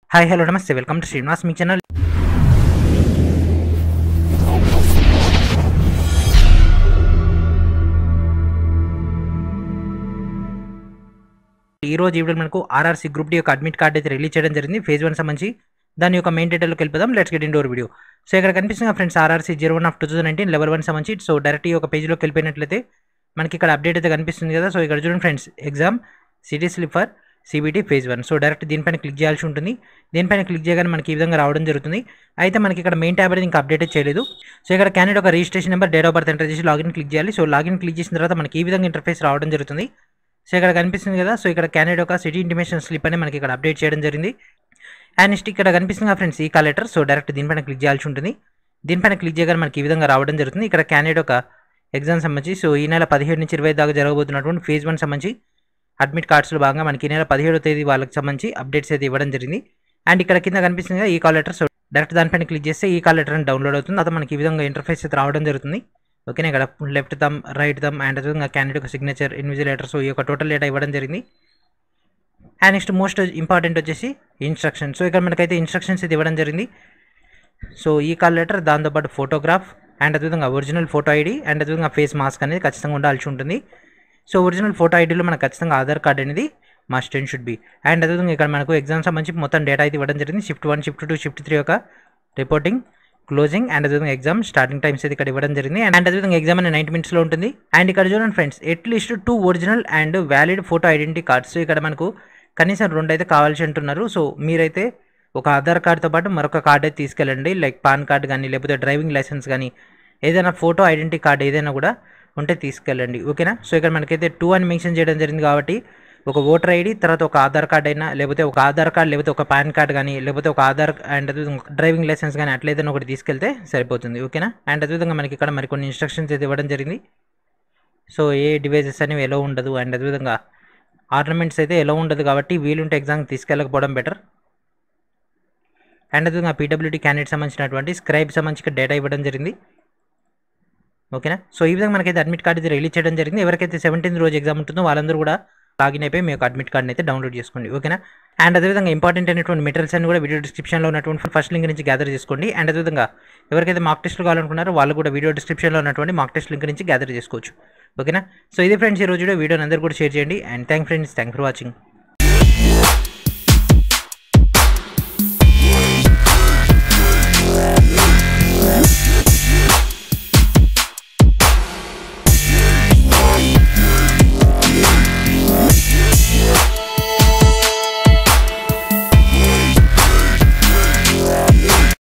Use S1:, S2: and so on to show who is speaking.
S1: hi hello నమస్తే welcome to Srinivas మీ channel ఈ రోజు ఈవిడ మనకు ఆర్ఆర్సీ గ్రూప్ డి యొక్క అడ్మిట్ కార్డ్ అయితే రిలీజ్ చేయడం జరిగింది ఫేజ్ వన్ సంబంధించి దాని యొక్క మెయిన్ డీటెయిల్కి వెళ్ళిపోదాం let's get into video so ఇక్కడ కనిపిస్తుంది friends RRC zero one of two thousand nineteen level one సంబంధించి సో డైరెక్ట్ ఈ యొక్క పేజ్లోకి వెళ్ళిపోయినట్లయితే మనకి ఇక్కడ అప్డేట్ అయితే కనిపిస్తుంది కదా సో ఇక్కడ చూడండి friends exam city slip for CBT phase one so direct దీనిపైన క్లిక్ చేయాల్సి ఉంటుంది దీనిపైన క్లిక్ చేయగానే మనకి ఈ విధంగా రావడం జరుగుతుంది అయితే మనకి ఇక్కడ మెయిన్ ట్యాబ్ అనేది ఇంకా అప్డేట్ చేయలేదు సో ఇక్కడ క్యాండిడేట్ ఒక registration number date of birth enter చేసి లాగిన్ క్లిక్ చేయాలి సో లాగిన్ క్లిక్ చేసిన తర్వాత మనకి ఈ విధంగా ఇంటర్ఫేస్ రావడం జరుగుతుంది సో ఇక్కడ కనిపిస్తుంది కదా సో ఇక్కడ క్యాండిడేట్ ఒక సిటీ ఇంటిమేషన్ స్లిప్ అని మనకి ఇక్కడ అప్డేట్ చేయడం జరిగింది అండ్ నెక్స్ట్ ఇక్కడ కనిపిస్తుంది ఫ్రెండ్స్ ఈ కాల్ లెటర్ సో డైరెక్ట్ దీనిపైన క్లిక్ చేయాల్సి ఉంటుంది దీనిపైన క్లిక్ చేయగానే మనకి ఈ విధంగా రావడం జరుగుతుంది ఇక్కడ క్యాండిడేట్ ఒక ఎగ్జామ్ సంబంధించి సో ఈ నెల పదిహేడు నుంచి ఇరవై దాకా జరగబోతున్నటువంటి ఫేజ్ వన్ సంబంధించి అడ్మిట్ కార్డ్స్లో భాగంగా మనకి ఈ నెల పదిహేడో తేదీ వాళ్ళకి సంబంధించి అప్డేట్స్ అయితే ఇవ్వడం జరిగింది అండ్ ఇక్కడ కింద కనిపిస్తుంది కదా ఈ కాల్ లెటర్ సో డైరెక్ట్ దానిపైన క్లిక్ చేస్తే ఈ కాల్ లెటర్ అని డౌన్లోడ్ అవుతుంది అదే మనకి ఈ విధంగా ఇంటర్ఫేస్ అయితే రావడం జరుగుతుంది ఓకేనా ఇక్కడ left thumb right thumb and అదేవిధంగా క్యాండిడేట్ ఒక సిగ్నేచర్ ఇన్విజిలేటర్ సో ఈ యొక్క టోటల్ డేటా ఇవ్వడం జరిగింది అండ్ నెక్స్ట్ మోస్ట్ ఇంపార్టెంట్ వచ్చేసి ఇన్స్ట్రక్షన్ సో ఇక్కడ మనకైతే ఇన్స్ట్రక్షన్స్ ఇది ఇవ్వడం జరిగింది సో ఈ కాల్ లెటర్ దాంతోపాటు ఫోటోగ్రాఫ్ అండ్ అదేవిధంగా ఒరిజినల్ ఫోటో ఐడి అండ్ అదేవిధంగా ఫేస్ మాస్క్ అనేది ఖచ్చితంగా ఉండాల్సి ఉంటుంది సో ఒరిజినల్ ఫోటో ఐడీలో మనకు ఖచ్చితంగా ఆధార్ కార్డ్ అనేది must and should be and అదేవిధంగా ఇక్కడ మనకు ఎగ్జామ్ సంబంధించి మొత్తం డేటా అయితే ఇవ్వడం జరిగింది shift one shift two shift three యొక్క రిపోర్టింగ్ క్లోజింగ్ అండ్ అదేవిధంగా ఎగ్జామ్ స్టార్టింగ్ టైమ్స్ అయితే ఇక్కడ ఇవ్వడం జరిగింది అండ్ అదేవిధంగా ఎగ్జామ్ అనేది నైన్టీ మినిట్స్లో ఉంటుంది అండ్ ఇక్కడ చూడండి friends at least two original and valid photo identity cards ఇక్కడ మనకు కనీసం రెండు అయితే కావాల్సి అంటున్నారు సో మీరైతే ఒక ఆధార్ కార్డ్తో పాటు మరొక కార్డ్ అయితే తీసుకెళ్ళండి లైక్ పాన్ కార్డ్ కానీ లేకపోతే డ్రైవింగ్ లైసెన్స్ కానీ ఏదైనా ఫోటో ఐడెంటిటీ కార్డ్ ఏదైనా కూడా ఉంటే తీసుకెళ్ళండి ఓకేనా సో ఇక్కడ మనకైతే టూ అని మెన్షన్ చేయడం జరిగింది కాబట్టి ఒక ఓటర్ ఐడి తర్వాత ఒక ఆధార్ కార్డ్ అయినా లేకపోతే ఒక ఆధార్ కార్డ్ లేకపోతే ఒక పాన్ కార్డ్ కానీ లేకపోతే ఒక ఆధార్ అండ్ డ్రైవింగ్ లైసెన్స్ కానీ అట్లయితే ఒకటి తీసుకెళ్తే సరిపోతుంది ఓకేనా అండ్ అదేవిధంగా మనకి ఇక్కడ మరికొన్ని ఇన్స్ట్రక్షన్స్ అయితే ఇవ్వడం జరిగింది సో ఏ డివైజెస్ అనేవి ఎలా ఉండదు అండ్ అదేవిధంగా ఆర్నమెంట్స్ అయితే ఎలా ఉండదు కాబట్టి వీలుంటే ఎగ్జామ్ తీసుకెళ్ళకపోవడం బెటర్ అండ్ అదేవిధంగా పీడబ్ల్యూడీ క్యాండిడేట్ సంబంధించినటువంటి స్క్రైబ్ సంబంధించిన డేటా ఇవ్వడం జరిగింది ఓకేనా సో ఈ విధంగా మనకైతే అడ్మిట్ కార్డ్ అయితే రిలీజ్ చేయడం జరిగింది ఎవరికైతే సెవెంటీన్త్ రోజు ఎగ్జామ్ ఉంటుందో వాళ్ళందరూ కూడా లాగిన్ అయిపోయి మీ యొక్క అడ్మిట్ కార్డ్ని అయితే డౌన్లోడ్ చేసుకోండి ఓకేనా అండ్ అదేవిధంగా ఇంపార్టెంట్ అయినటువంటి మెటీరియల్స్ అన్ని కూడా వీడియో డిస్క్రిప్షన్లో ఉన్నటువంటి ఫస్ట్ లింక్ నుంచి గ్యాదర్ చేసుకోండి అండ్ అదేవిధంగా ఎవరికైతే మాక్ టెస్ట్లు కావాలనుకున్నారో వాళ్ళు కూడా వీడియో డిస్క్రిప్షన్లో ఉన్నటువంటి మాక్ టెస్ట్ లింక్ నుంచి గ్యాదర్ చేసుకోవచ్చు ఓకేనా సో ఇది ఫ్రెండ్స్ ఈ రోజు వీడియోని అందరూ కూడా షేర్ చేయండి and thank friends thank for watching